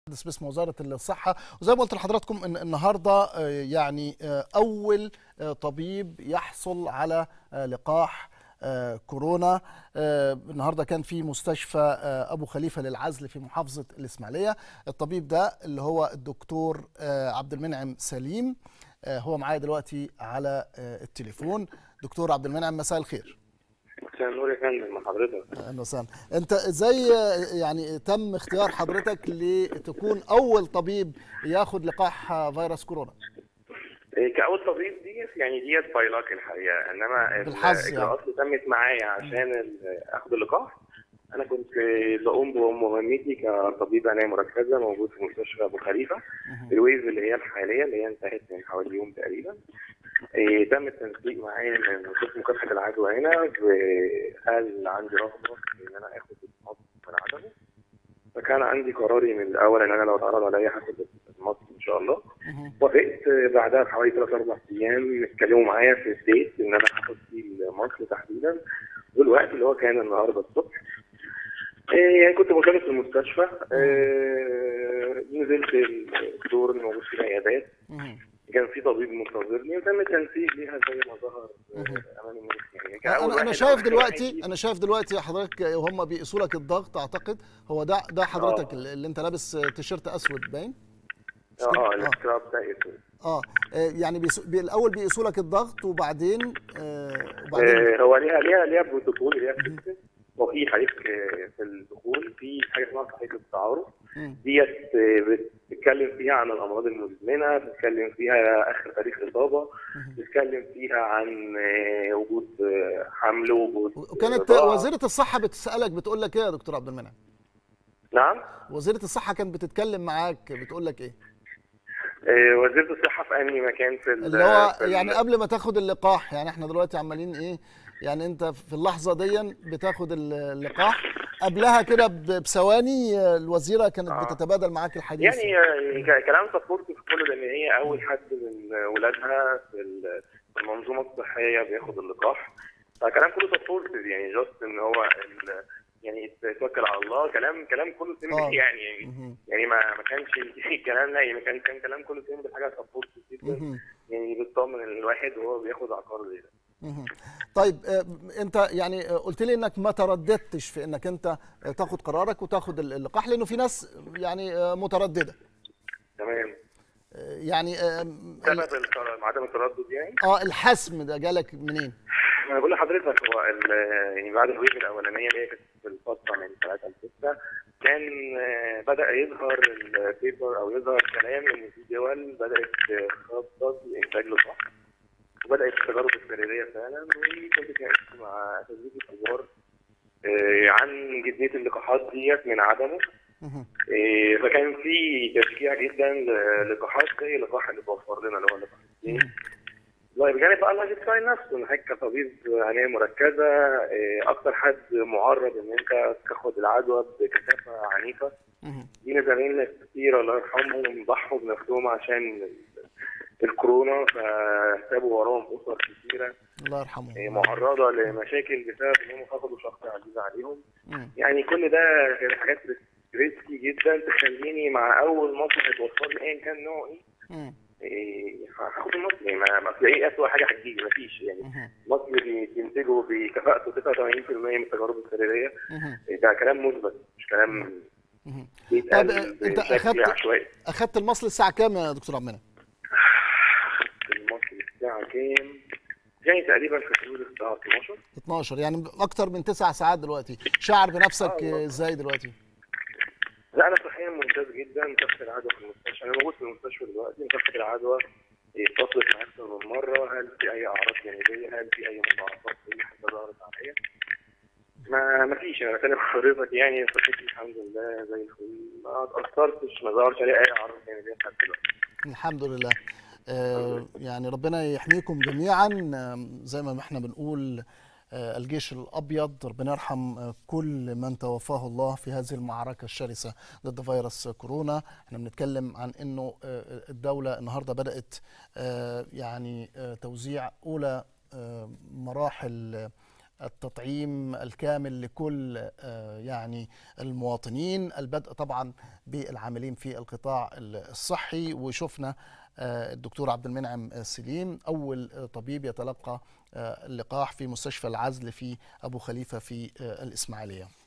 باسم وزاره الصحه وزي ما قلت لحضراتكم ان النهارده يعني اول طبيب يحصل على لقاح كورونا النهارده كان في مستشفى ابو خليفه للعزل في محافظه الاسماعيليه الطبيب ده اللي هو الدكتور عبد المنعم سليم هو معايا دلوقتي على التليفون دكتور عبد المنعم مساء الخير مساء النور يا فندم مع حضرتك اهلا وسهلا انت ازاي يعني تم اختيار حضرتك لتكون اول طبيب ياخد لقاح فيروس كورونا كأول طبيب دي يعني ديت بايلاك الحقيقه انما بالحظ الاجراءات اللي تمت معايا عشان اخد اللقاح انا كنت بقوم بمهمتي كطبيب عنايه مركزه موجود في مستشفى ابو خليفه الويز اللي هي الحاليه اللي هي انتهت من حوالي يوم تقريبا إيه تم التنسيق معايا من قسم مكافحه العدوى هنا هل عندي رغبه في ان انا اخد المصل من عدمه فكان عندي قراري من الاول ان انا لو اتعرض عليا هاخد المصل ان شاء الله وافقت بعدها بحوالي ثلاث اربع ايام اتكلموا معايا في الديت ان انا هاخد فيه المصل تحديدا والوقت اللي هو كان النهارده الصبح إيه يعني كنت مرتبط في المستشفى إيه نزلت الدور اللي موجود في العيادات كان في طبيب منتظرني وتم التنسيق ليها زي ما ظهر امام الناس يعني انا انا شايف دلوقتي انا شايف دلوقتي حضرتك وهم بيقيسوا لك الضغط اعتقد هو ده ده حضرتك آه. اللي انت لابس تيشيرت اسود باين اه السكراب ده اسود اه يعني بيسو... بي... الاول بيقيسوا لك الضغط وبعدين آه وبعدين آه هو ليها ليها ليها بروتوكول ليها سيستم وفي حضرتك في الدخول في حاجه اسمها صحيفه التعارف ديت بتتكلم فيها عن الامراض المزمنه بتتكلم فيها اخر تاريخ اصابه بتتكلم فيها عن وجود حمل وجود وكانت وزيره الصحه بتسالك بتقول لك ايه يا دكتور عبد المنعم نعم وزيره الصحه كانت بتتكلم معاك بتقول لك ايه وزيره الصحه في انهي مكان في اللي هو في يعني قبل ما تاخد اللقاح يعني احنا دلوقتي عمالين ايه يعني انت في اللحظه دي بتاخد اللقاح قبلها كده بثواني الوزيره كانت آه. بتتبادل معاك الحديث يعني كلام سبورت في كل ان هي اول حد من ولادها في المنظومه الصحيه بياخد اللقاح فكلام كله سبورت يعني جاست ان هو يعني توكل على الله كلام كلام كله سيمبل يعني يعني, يعني ما ما كانش كلام لا ما كان كان كلام كله سيمبل حاجه سبورت جدا يعني بتطمن الواحد وهو بياخد عقار زي ده طيب انت يعني قلت لي انك ما ترددتش في انك انت تاخد قرارك وتاخد اللقاح لانه في ناس يعني متردده تمام يعني سبب عدم التردد يعني اه الحسم ده جالك منين؟ انا بقول لحضرتك هو يعني بعد الويف الاولانيه اللي هي كانت في الفتره من 3 ل 6 كان بدا يظهر البيبر او يظهر كلام ان في دول بدات تخصص انتاج لقاح وبدات التجارب السريريه فعلا وكنت اتناقشت مع تدريب الكبار عن جديه اللقاحات ديت من عدمه فكان في تشجيع جدا للقاحات زي اللقاح اللي بوفر لنا اللي هو اللقاح والله بجانب بقى الله يدفع نفسه ان حضرتك كطبيب عنايه مركزه اكتر حد معرض ان انت تاخد العدوى بكثافه عنيفه دي زمايلنا كتير الله يرحمهم ضحوا بنفسهم عشان الكورونا فسابوا وراهم اسر كثيره الله يرحمهم معرضه لمشاكل بسبب ان هم فقدوا شخص عزيز عليهم يعني كل ده حاجات ريسكي جدا تخليني مع اول مصر هيتوفر لي ايا كان نوعه ايه إيه هاخد المصري ما ما ايه اسوء حاجه هتجيلي ما فيش يعني المصري بينتجوا بكفاءته 89% من التجارب السريريه ده كلام مثبت مش كلام طب انت اخدت اخدت المصل الساعه كام يا دكتور عبد المنعم؟ المصل الساعه كام؟ يعني تقريبا في حدود الساعه 12 12 يعني اكتر من تسع ساعات دلوقتي شعر بنفسك آه ازاي دلوقتي؟ لا انا صحيا ممتاز جدا مكافحه العدوى في المستشفى انا موجود في المستشفى دلوقتي مكافحه العدوى اتصلت معايا اكثر من مره هل في اي اعراض جانبيه هل في اي مضاعفات اي حاجه ظهرت عليا ما ما فيش انا بكلم حضرتك يعني صحتي الحمد لله زي الفل ما اتاثرتش ما ظهرش علي اي اعراض جانبيه لحد دلوقتي الحمد لله آه يعني ربنا يحميكم جميعا زي ما احنا بنقول الجيش الابيض ربنا يرحم كل من توفاه الله في هذه المعركه الشرسه ضد فيروس كورونا احنا بنتكلم عن انه الدوله النهارده بدات يعني توزيع اولى مراحل التطعيم الكامل لكل يعني المواطنين البدء طبعا بالعاملين في القطاع الصحي وشفنا الدكتور عبد المنعم سليم اول طبيب يتلقى اللقاح في مستشفى العزل في ابو خليفه في الاسماعيليه